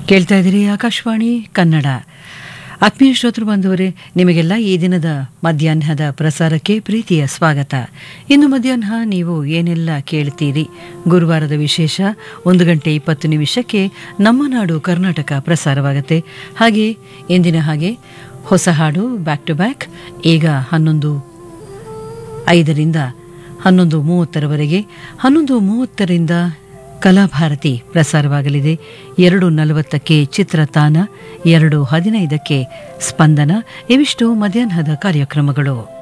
ಕೇಳ್ತಾ ಇದ್ದೀರಿ ಆಕಾಶವಾಣಿ ಕನ್ನಡ ಆತ್ಮೀಯ ಶ್ರೋತೃ ಬಂಧುವರೇ ನಿಮಗೆಲ್ಲ ಈ ದಿನದ ಮಧ್ಯಾಹ್ನದ ಪ್ರಸಾರಕ್ಕೆ ಪ್ರೀತಿಯ ಸ್ವಾಗತ ಇನ್ನು ಮಧ್ಯಾಹ್ನ ನೀವು ಏನೆಲ್ಲ ಕೇಳ್ತೀರಿ ಗುರುವಾರದ ವಿಶೇಷ ಒಂದು ಗಂಟೆ ಇಪ್ಪತ್ತು ನಿಮಿಷಕ್ಕೆ ನಮ್ಮ ನಾಡು ಕರ್ನಾಟಕ ಪ್ರಸಾರವಾಗುತ್ತೆ ಹಾಗೆ ಎಂದಿನ ಹಾಗೆ ಹೊಸ ಹಾಡು ಬ್ಯಾಕ್ ಟು ಬ್ಯಾಕ್ ಈಗ ಹನ್ನೊಂದು ಐದರಿಂದ ಹನ್ನೊಂದು ಮೂವತ್ತರವರೆಗೆ ಹನ್ನೊಂದು ಮೂವತ್ತರಿಂದ ಕಲಾಭಾರತಿ ಪ್ರಸಾರವಾಗಲಿದೆ ಎರಡು ನಲವತ್ತಕ್ಕೆ ಚಿತ್ರತಾನ ಎರಡು ಹದಿನೈದಕ್ಕೆ ಸ್ಪಂದನ ಇವಿಷ್ಟು ಮಧ್ಯಾಹ್ನದ ಕಾರ್ಯಕ್ರಮಗಳು